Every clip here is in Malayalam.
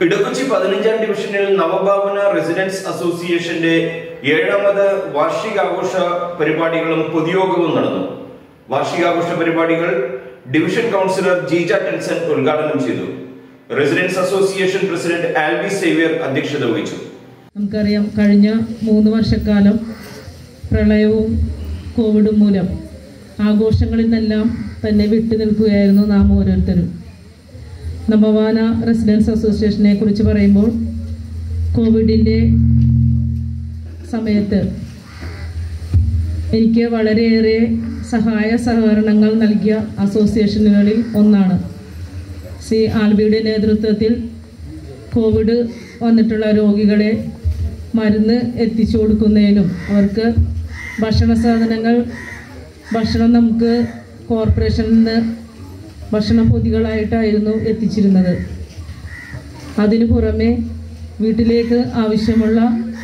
ഇടക്കൊച്ചി പതിനഞ്ചാം ഡിവിഷനിൽ നവഭാവന റെസിഡൻസ് അസോസിയേഷന്റെ ഏഴാമത് വാർഷികാഘോഷ പരിപാടികളും പൊതുയോഗവും നടന്നു വാർഷികാഘോഷ പരിപാടികൾ ഡിവിഷൻ കൗൺസിലർ ജീജ ടെൻസൺ ഉദ്ഘാടനം ചെയ്തു residence association president Albi Xavier അധ്യക്ഷത വഹിച്ചു നമുക്കറിയാം കഴിഞ്ഞ മൂന്ന് വർഷക്കാലം പ്രളയവും കോവിഡും മൂലം ആഘോഷങ്ങളിൽ നിന്നെല്ലാം തന്നെ വിട്ടു നിൽക്കുകയായിരുന്നു നാം ഓരോരുത്തരും നവവാന റെസിഡൻസ് അസോസിയേഷനെ കുറിച്ച് പറയുമ്പോൾ കോവിഡിൻ്റെ സമയത്ത് എനിക്ക് വളരെയേറെ സഹായ സഹകരണങ്ങൾ നൽകിയ അസോസിയേഷനുകളിൽ ഒന്നാണ് സി ആൽബിയുടെ നേതൃത്വത്തിൽ കോവിഡ് വന്നിട്ടുള്ള രോഗികളെ മരുന്ന് എത്തിച്ചു കൊടുക്കുന്നതിനും അവർക്ക് ഭക്ഷണ സാധനങ്ങൾ ഭക്ഷണം നമുക്ക് കോർപ്പറേഷനിൽ നിന്ന് ഭക്ഷണ പൊതികളായിട്ടായിരുന്നു എത്തിച്ചിരുന്നത് അതിനു പുറമെ വീട്ടിലേക്ക് ആവശ്യമുള്ള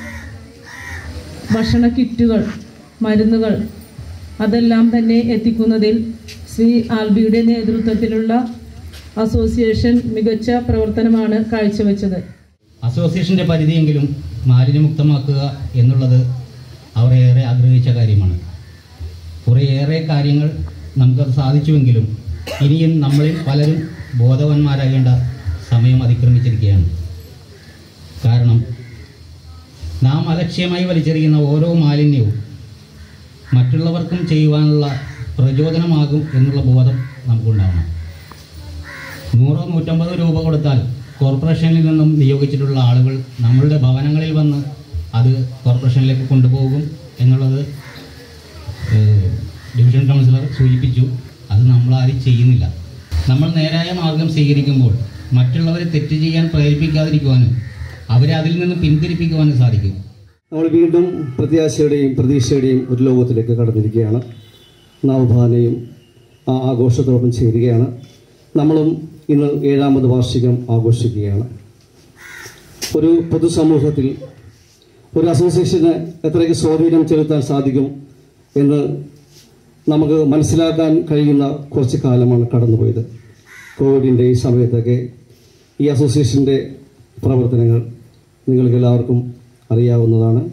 ഭക്ഷണ കിറ്റുകൾ മരുന്നുകൾ അതെല്ലാം തന്നെ എത്തിക്കുന്നതിൽ ശ്രീ ആൽബിയുടെ നേതൃത്വത്തിലുള്ള അസോസിയേഷൻ മികച്ച പ്രവർത്തനമാണ് കാഴ്ചവെച്ചത് അസോസിയേഷൻ്റെ പരിധിയെങ്കിലും മാലിന്യമുക്തമാക്കുക എന്നുള്ളത് അവർ ഏറെ ആഗ്രഹിച്ച കാര്യമാണ് കുറേയേറെ കാര്യങ്ങൾ നമുക്കത് സാധിച്ചുവെങ്കിലും ഇനിയും നമ്മളിൽ പലരും ബോധവാന്മാരാകേണ്ട സമയം അതിക്രമിച്ചിരിക്കുകയാണ് കാരണം നാം അലക്ഷ്യമായി വലിച്ചെറിയുന്ന ഓരോ മാലിന്യവും മറ്റുള്ളവർക്കും ചെയ്യുവാനുള്ള പ്രചോദനമാകും എന്നുള്ള ബോധം നമുക്കുണ്ടാവണം നൂറോ നൂറ്റമ്പതോ രൂപ കൊടുത്താൽ കോർപ്പറേഷനിൽ നിന്നും നിയോഗിച്ചിട്ടുള്ള ആളുകൾ നമ്മളുടെ ഭവനങ്ങളിൽ വന്ന് അത് കോർപ്പറേഷനിലേക്ക് കൊണ്ടുപോകും എന്നുള്ളത് ഏഹ്, ഡിവിഷൻ കൗൺസിലർ സൂചിപ്പിച്ചു അത് നമ്മളാരും ചെയ്യുന്നില്ല നമ്മൾ നേരായ മാർഗം സ്വീകരിക്കുമ്പോൾ മറ്റുള്ളവരെ തെറ്റ് ചെയ്യാൻ പ്രേരിപ്പിക്കാതിരിക്കുവാനും അവരെ അതിൽ നിന്ന് പിന്തിരിപ്പിക്കുവാനും സാധിക്കും നമ്മൾ വീണ്ടും പ്രത്യാശയുടെയും പ്രതീക്ഷയുടെയും ഒരു ലോകത്തിലേക്ക് കടന്നിരിക്കുകയാണ് നവഭാനയും ആ ആഘോഷത്തോടൊപ്പം ചേരുകയാണ് നമ്മളും ഇന്ന് ഏഴാമത് വാർഷികം ആഘോഷിക്കുകയാണ് ഒരു പൊതുസമൂഹത്തിൽ ഒരു അസോസിയേഷന് എത്രയ്ക്ക് സ്വാധീനം ചെലുത്താൻ സാധിക്കും എന്ന് നമുക്ക് മനസ്സിലാക്കാൻ കഴിയുന്ന കുറച്ച് കാലമാണ് കടന്നുപോയത് കോവിഡിൻ്റെ ഈ സമയത്തൊക്കെ ഈ അസോസിയേഷൻ്റെ പ്രവർത്തനങ്ങൾ നിങ്ങൾക്ക് എല്ലാവർക്കും അറിയാവുന്നതാണ്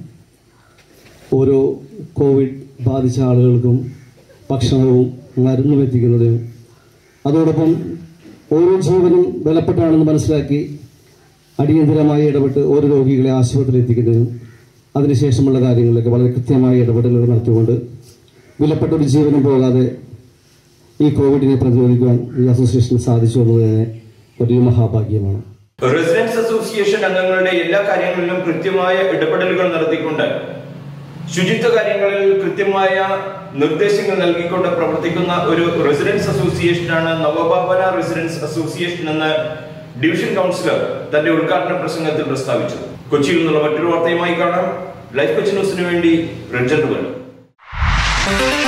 ഓരോ കോവിഡ് ബാധിച്ച ആളുകൾക്കും ഭക്ഷണവും മരുന്നും എത്തിക്കുന്നതിനും അതോടൊപ്പം ഓരോ ജീവനും വിലപ്പെട്ടാണെന്ന് മനസ്സിലാക്കി അടിയന്തരമായി ഇടപെട്ട് ഓരോ രോഗികളെ ആശുപത്രിയിൽ എത്തിക്കുന്നതിനും അതിനുശേഷമുള്ള കാര്യങ്ങളിലൊക്കെ വളരെ കൃത്യമായ ഇടപെടലുകൾ നടത്തിക്കൊണ്ട് വിലപ്പെട്ട ഒരു ജീവനും പോകാതെ ഈ കോവിഡിനെ പ്രതിരോധിക്കുവാൻ ഈ അസോസിയേഷന് സാധിച്ചു എന്നത് തന്നെ വലിയ മഹാഭാഗ്യമാണ് റെസിഡൻസ് അസോസിയേഷൻ അംഗങ്ങളുടെ എല്ലാ കാര്യങ്ങളിലും കൃത്യമായ ഇടപെടലുകൾ നടത്തിക്കൊണ്ട് ശുചിത്വ കാര്യങ്ങളിൽ കൃത്യമായ നിർദ്ദേശങ്ങൾ നൽകിക്കൊണ്ട് പ്രവർത്തിക്കുന്ന ഒരു റെസിഡൻസ് അസോസിയേഷനാണ് നവഭാവന റെസിഡൻസ് അസോസിയേഷൻ എന്ന് ഡിവിഷൻ കൗൺസിലർ തന്റെ ഉദ്ഘാടന പ്രസംഗത്തിൽ പ്രസ്താവിച്ചു കൊച്ചിയിൽ നിന്നുള്ള മറ്റൊരു വാർത്തയുമായി കാണാം ലൈഫ് കൊച്ചി ന്യൂസിന് വേണ്ടി രഞ്ജൻ വേണം